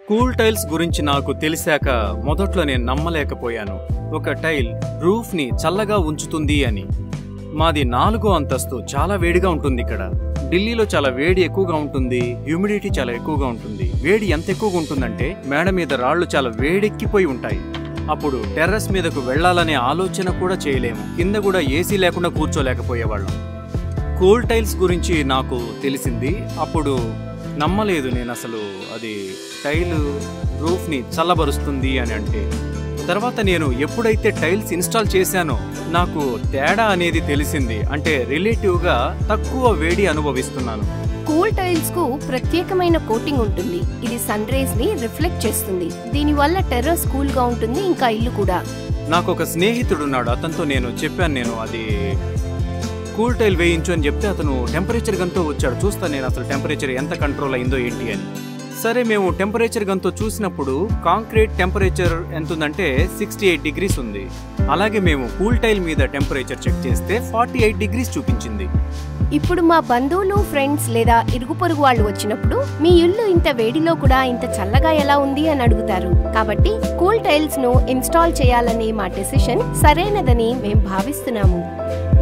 cool tiles గురించి నాకు తెలిసాక మొదట్లో నేను నమ్మలేకపోయాను ఒక టైల్ రూఫ్ ని చల్లగా ఉంచుతుంది అని మాది నాలుగో అంతస్తు చాలా వేడిగా ఉంటుంది ఇక్కడ ఢిల్లీలో చాలా వేడి ఎక్కువగా ఉంటుంది హ్యూమిడిటీ చాలా ఎక్కువగా ఉంటుంది వేడి ఎంత ఎక్కువగా ఉంటుందంటే మేడ మీద రాళ్లు చాలా వేడెక్కిపోయి ఉంటాయి అప్పుడు టెర్రస్ మీదకు వెళ్ళాలనే ఆలోచన కూడా చేయలేము కింద కూడా ఏసీ లేకుండా కూర్చోలేకపోయేవాళ్ళం కూల్ టైల్స్ గురించి నాకు తెలిసింది అప్పుడు నమ్మలేదు నేను అసలు అది టైల్ రూఫ్ని చల్లబరుస్తుంది అని అంటే తర్వాత నేను ఎప్పుడైతే టైల్స్ ఇన్స్టాల్ చేశానో నాకు తేడా అనేది తెలిసింది అంటే రిలేటివ్గా తక్కువ వేడి అనుభవిస్తున్నాను కూల్ టైల్స్ కు ప్రత్యేకమైన కోటింగ్ ఉంటుంది ఇది సన్ రేస్ ని రిఫ్లెక్ట్ చేస్తుంది దీనివల్ల టెర్రస్ కూల్ గా ఉంటుంది ఇంకా ఇల్లు కూడా నాకు ఒక స్నేహితుడు ఉన్నాడు అతనితో నేను చెప్పాను నేను అది కూల్ టైల్ వేయించు అని చెప్తే అతను టెంపరేచర్ గన్తో వచ్చాడు చూస్తాను నేను అసలు టెంపరేచర్ ఎంత కంట్రోల్ అయిందో ఏంటి అని సరే మేము టెంపరేచర్ గన్తో చూసినప్పుడు కాంక్రీట్ టెంపరేచర్ ఎంత ఉందంటే సిక్స్టీ ఎయిట్ డిగ్రీస్ ఉంది అలాగే మేము కూల్ టైల్ మీద టెంపరేచర్ చెక్ చేస్తే ఫార్టీ ఎయిట్ డిగ్రీస్ చూపించింది ఇప్పుడు మా బంధువులు ఫ్రెండ్స్ లేదా ఇరుగు పొరుగు వాళ్ళు వచ్చినప్పుడు మీ ఇల్లు ఇంత వేడిలో కూడా ఇంత చల్లగా ఎలా ఉంది అని అడుగుతారు కాబట్టి కూల్ టైల్స్ ను ఇన్స్టాల్ చేయాలనే మా డెసిషన్ సరైనదని మేం భావిస్తున్నాము